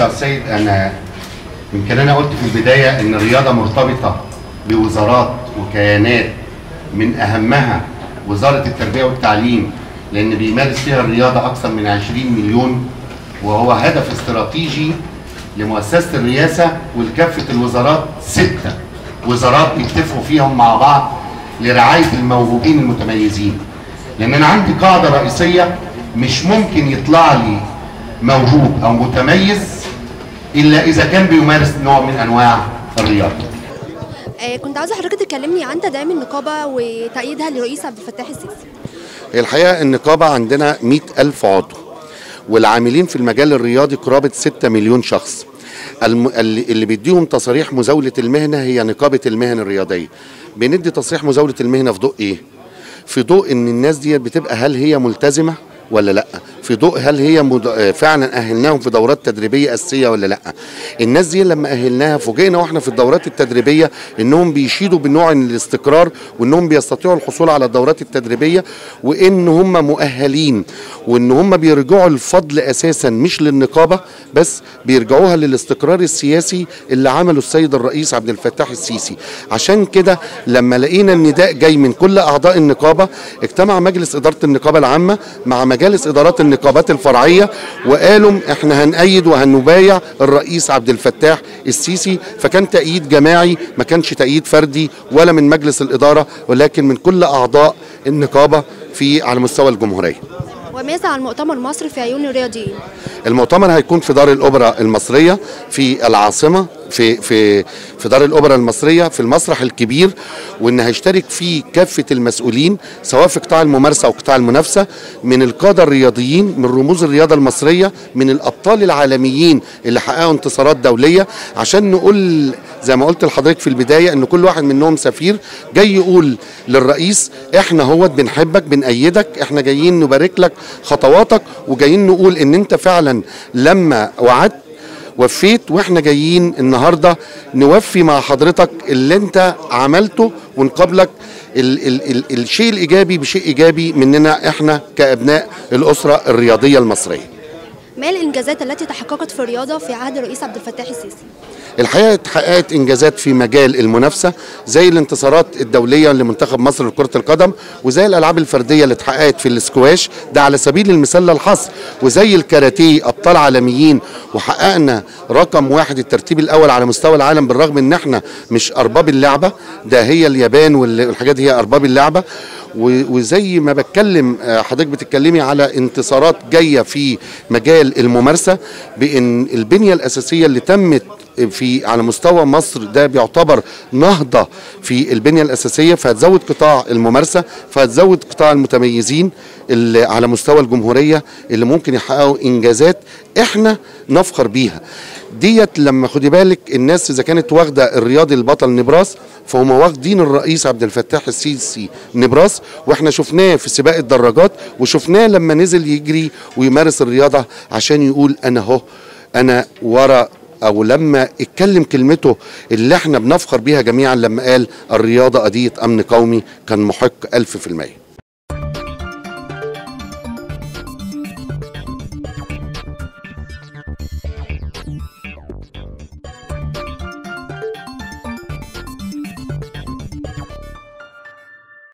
يا سيد انا يمكن انا قلت في البدايه ان الرياضه مرتبطه بوزارات وكيانات من اهمها وزاره التربيه والتعليم لان بيمارس فيها الرياضه اكثر من 20 مليون وهو هدف استراتيجي لمؤسسه الرئاسه ولكافه الوزارات سته وزارات بيتفقوا فيهم مع بعض لرعايه الموهوبين المتميزين لان انا عندي قاعده رئيسيه مش ممكن يطلع لي موهوب او متميز الا اذا كان بيمارس نوع من انواع الرياضه آه، كنت عاوزه حضرتك تكلمني عن تدعيم النقابه وتأييدها لرئيس عبد الفتاح السيسي هي الحقيقه النقابه عندنا 100 ألف عضو والعاملين في المجال الرياضي قرابه 6 مليون شخص الم... اللي اللي بيديهم تصاريح مزاوله المهنه هي نقابه المهن الرياضيه بندي تصريح مزاوله المهنه في ضوء ايه في ضوء ان الناس دي بتبقى هل هي ملتزمه ولا لا في ضوء هل هي مد... آه، فعلا اهلناهم في دورات تدريبيه اساسيه ولا لا الناس دي لما اهلناها فوجئنا واحنا في الدورات التدريبيه انهم بيشيدوا بنوع من الاستقرار وانهم بيستطيعوا الحصول على الدورات التدريبيه وان هم مؤهلين وان هم بيرجعوا الفضل اساسا مش للنقابه بس بيرجعوها للاستقرار السياسي اللي عمله السيد الرئيس عبد الفتاح السيسي عشان كده لما لقينا النداء جاي من كل اعضاء النقابه اجتمع مجلس اداره النقابه العامه مع مجالس ادارات النقابات الفرعيه وقالوا احنا هنأيد وهنبايع الرئيس عبد الفتاح السيسي فكان تأييد جماعي ما كانش تأييد فردي ولا من مجلس الاداره ولكن من كل اعضاء النقابه في على مستوى الجمهوريه وماذا عن مؤتمر مصر في عيون الرياضيين المؤتمر هيكون في دار الاوبرا المصريه في العاصمه في في في دار الاوبرا المصريه في المسرح الكبير وان هيشترك فيه كافه المسؤولين سواء في قطاع الممارسه او قطاع المنافسه من القاده الرياضيين من رموز الرياضه المصريه من الابطال العالميين اللي حققوا انتصارات دوليه عشان نقول زي ما قلت لحضرتك في البدايه ان كل واحد منهم سفير جاي يقول للرئيس احنا هوت بنحبك بنأيدك احنا جايين نبارك لك خطواتك وجايين نقول ان انت فعلا لما وعدت وفيت واحنا جايين النهارده نوفي مع حضرتك اللي انت عملته ونقابلك ال ال ال الشيء الايجابي بشيء ايجابي مننا احنا كابناء الاسره الرياضيه المصريه ما الانجازات التي تحققت في الرياضه في عهد الرئيس عبد الفتاح السيسي الحقيقه اتحققت انجازات في مجال المنافسه زي الانتصارات الدوليه لمنتخب مصر لكره القدم وزي الالعاب الفرديه اللي اتحققت في الاسكواش ده على سبيل المثال للحصر وزي الكاراتيه ابطال عالميين وحققنا رقم واحد الترتيب الاول على مستوى العالم بالرغم ان احنا مش ارباب اللعبه ده هي اليابان والحاجات دي هي ارباب اللعبه و- وزي ما بتكلم آه، حضرتك بتتكلمي على انتصارات جايه في مجال الممارسه بان البنيه الاساسيه اللي تمت في على مستوى مصر ده بيعتبر نهضه في البنيه الاساسيه فهتزود قطاع الممارسه فهتزود قطاع المتميزين اللي على مستوى الجمهوريه اللي ممكن يحققوا انجازات احنا نفخر بيها ديت لما خدي بالك الناس اذا كانت واخده الرياضي البطل نبراس فهم واخدين الرئيس عبد الفتاح السيسي نبراس واحنا شفناه في سباق الدراجات وشفناه لما نزل يجري ويمارس الرياضه عشان يقول انا اهو انا ورا او لما اتكلم كلمته اللي احنا بنفخر بيها جميعا لما قال الرياضه قضيه امن قومي كان محق ألف في المية